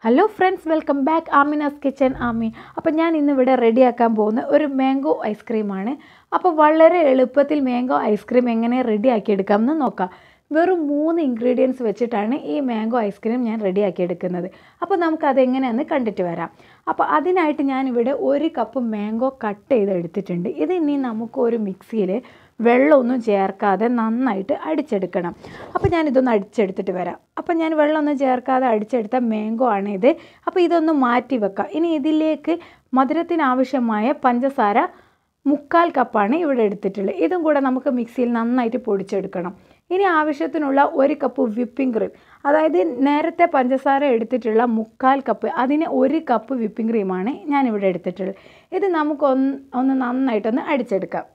hello friends welcome back Amina's kitchen Ami അപ്പോൾ ഞാൻ ഇന്നിവിടെ റെഡിയാക്കാൻ പോകുന്ന ഒരു മാംഗോ ഐസ്ക്രീമാണ് അപ്പോൾ വളരെ എളുപ്പത്തിൽ മാംഗോ ഐസ്ക്രീം എങ്ങനെ റെഡിയാക്കി എടുക്കാമെന്ന് നോക്കാം വെറും മൂന്ന് ഇൻഗ്രീഡിയൻസ് വെച്ചിട്ടാണ് ഈ മാംഗോ ഐസ്ക്രീം ഞാൻ റെഡിയാക്കി എടുക്കുന്നത് അപ്പോൾ നമുക്ക് അതെങ്ങനെയാണെന്ന് കണ്ടിട്ട് വരാം അപ്പോൾ അതിനായിട്ട് ഞാനിവിടെ ഒരു കപ്പ് മാംഗോ കട്ട് ചെയ്ത് എടുത്തിട്ടുണ്ട് ഇത് ഇനി നമുക്ക് ഒരു മിക്സിയിൽ വെള്ളമൊന്നും ചേർക്കാതെ നന്നായിട്ട് അടിച്ചെടുക്കണം അപ്പോൾ ഞാനിതൊന്ന് അടിച്ചെടുത്തിട്ട് വരാം അപ്പോൾ ഞാൻ വെള്ളമൊന്നും ചേർക്കാതെ അടിച്ചെടുത്ത മാംഗോ ആണ് ഇത് അപ്പോൾ ഇതൊന്ന് മാറ്റി വെക്കാം ഇനി ഇതിലേക്ക് മധുരത്തിന് ആവശ്യമായ പഞ്ചസാര മുക്കാൽ കപ്പാണ് ഇവിടെ എടുത്തിട്ടുള്ളത് ഇതും കൂടെ നമുക്ക് മിക്സിയിൽ നന്നായിട്ട് പൊടിച്ചെടുക്കണം ഇനി ആവശ്യത്തിനുള്ള ഒരു കപ്പ് വിപ്പിംഗ് ക്രീം അതായത് നേരത്തെ പഞ്ചസാര എടുത്തിട്ടുള്ള മുക്കാൽ കപ്പ് അതിന് ഒരു കപ്പ് വിപ്പിംഗ് ക്രീമാണ് ഞാനിവിടെ എടുത്തിട്ടുള്ളത് ഇത് നമുക്കൊന്ന് ഒന്ന് നന്നായിട്ടൊന്ന് അടിച്ചെടുക്കാം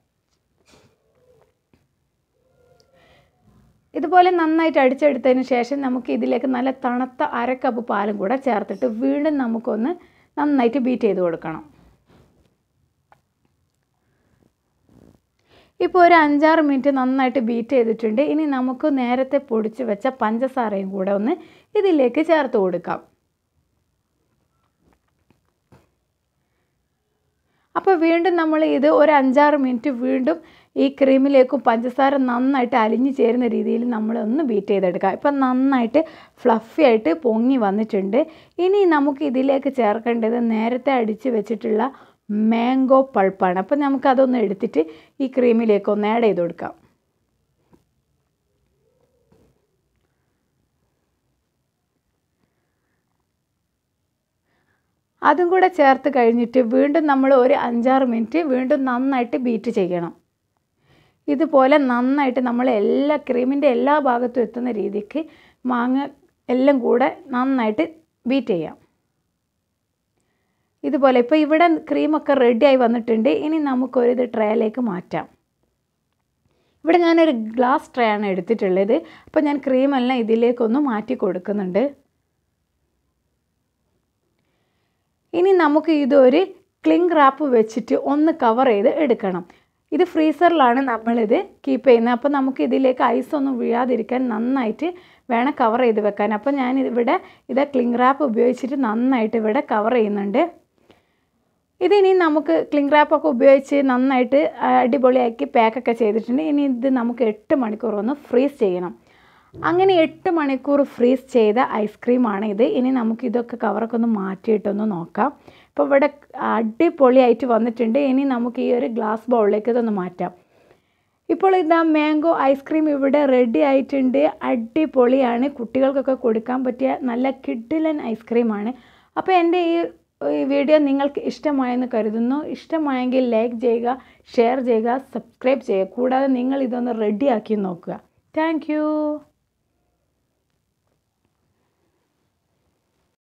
ഇതുപോലെ നന്നായിട്ട് അടിച്ചെടുത്തതിന് ശേഷം നമുക്ക് ഇതിലേക്ക് നല്ല തണുത്ത അര കപ്പ് പാലും കൂടെ ചേർത്തിട്ട് വീണ്ടും നമുക്കൊന്ന് നന്നായിട്ട് ബീറ്റ് ചെയ്ത് കൊടുക്കണം ഇപ്പോൾ ഒരു അഞ്ചാറ് മിനിറ്റ് നന്നായിട്ട് ബീറ്റ് ചെയ്തിട്ടുണ്ട് ഇനി നമുക്ക് നേരത്തെ പൊടിച്ച് വെച്ച പഞ്ചസാരയും കൂടെ ഒന്ന് ഇതിലേക്ക് ചേർത്ത് കൊടുക്കാം അപ്പോൾ വീണ്ടും നമ്മൾ ഇത് ഒരു അഞ്ചാറ് മിനിറ്റ് വീണ്ടും ഈ ക്രീമിലേക്കും പഞ്ചസാര നന്നായിട്ട് അലിഞ്ഞു ചേരുന്ന രീതിയിൽ നമ്മൾ ഒന്ന് ബീറ്റ് ചെയ്തെടുക്കുക ഇപ്പം നന്നായിട്ട് ഫ്ലഫി ആയിട്ട് പൊങ്ങി വന്നിട്ടുണ്ട് ഇനി നമുക്ക് ഇതിലേക്ക് ചേർക്കേണ്ടത് നേരത്തെ അടിച്ച് വെച്ചിട്ടുള്ള മാംഗോ പൾപ്പാണ് അപ്പം നമുക്കതൊന്ന് എടുത്തിട്ട് ഈ ക്രീമിലേക്ക് ഒന്ന് ആഡ് ചെയ്ത് കൊടുക്കാം അതും കൂടെ ചേർത്ത് കഴിഞ്ഞിട്ട് വീണ്ടും നമ്മൾ ഒരു അഞ്ചാറ് മിനിറ്റ് വീണ്ടും നന്നായിട്ട് ബീറ്റ് ചെയ്യണം ഇതുപോലെ നന്നായിട്ട് നമ്മൾ എല്ലാ ക്രീമിൻ്റെ എല്ലാ ഭാഗത്തും എത്തുന്ന രീതിക്ക് മാങ്ങ എല്ലാം കൂടെ നന്നായിട്ട് ബീറ്റ് ചെയ്യാം ഇതുപോലെ ഇപ്പോൾ ഇവിടെ ക്രീമൊക്കെ റെഡിയായി വന്നിട്ടുണ്ട് ഇനി നമുക്കൊരു ഇത് ട്രേയിലേക്ക് മാറ്റാം ഇവിടെ ഞാനൊരു ഗ്ലാസ് ട്രേ ആണ് എടുത്തിട്ടുള്ളത് അപ്പോൾ ഞാൻ ക്രീമെല്ലാം ഇതിലേക്കൊന്ന് മാറ്റി കൊടുക്കുന്നുണ്ട് ഇനി നമുക്ക് ഇതൊരു ക്ലിങ് റാപ്പ് വെച്ചിട്ട് ഒന്ന് കവർ ചെയ്ത് എടുക്കണം ഇത് ഫ്രീസറിലാണ് നമ്മളിത് കീപ്പ് ചെയ്യുന്നത് അപ്പോൾ നമുക്ക് ഇതിലേക്ക് ഐസൊന്നും വീഴാതിരിക്കാൻ നന്നായിട്ട് വേണം കവർ ചെയ്ത് വെക്കാൻ അപ്പോൾ ഞാൻ ഇവിടെ ഇത് ക്ലിങ് റാപ്പ് ഉപയോഗിച്ചിട്ട് നന്നായിട്ട് ഇവിടെ കവർ ചെയ്യുന്നുണ്ട് ഇതിനി നമുക്ക് ക്ലിങ് റാപ്പൊക്കെ ഉപയോഗിച്ച് നന്നായിട്ട് അടിപൊളിയാക്കി പാക്കൊക്കെ ചെയ്തിട്ടുണ്ട് ഇനി ഇത് നമുക്ക് എട്ട് മണിക്കൂർ ഒന്ന് ഫ്രീസ് ചെയ്യണം അങ്ങനെ എട്ട് മണിക്കൂർ ഫ്രീസ് ചെയ്ത ഐസ്ക്രീമാണ് ഇത് ഇനി നമുക്ക് ഇതൊക്കെ കവറൊക്കെ ഒന്ന് മാറ്റിയിട്ടൊന്ന് നോക്കാം ഇപ്പോൾ ഇവിടെ അടിപൊളിയായിട്ട് വന്നിട്ടുണ്ട് ഇനി നമുക്ക് ഈ ഒരു ഗ്ലാസ് ബൗളിലേക്ക് ഇതൊന്ന് മാറ്റാം ഇപ്പോൾ ഇതാ മാംഗോ ഐസ്ക്രീം ഇവിടെ റെഡി ആയിട്ടുണ്ട് അടിപൊളിയാണ് കുട്ടികൾക്കൊക്കെ കൊടുക്കാൻ പറ്റിയ നല്ല കിഡിലൻ ഐസ്ക്രീമാണ് അപ്പോൾ എൻ്റെ ഈ വീഡിയോ നിങ്ങൾക്ക് ഇഷ്ടമായെന്ന് കരുതുന്നു ഇഷ്ടമായെങ്കിൽ ലൈക്ക് ചെയ്യുക ഷെയർ ചെയ്യുക സബ്സ്ക്രൈബ് ചെയ്യുക കൂടാതെ നിങ്ങൾ ഇതൊന്ന് റെഡിയാക്കി നോക്കുക താങ്ക്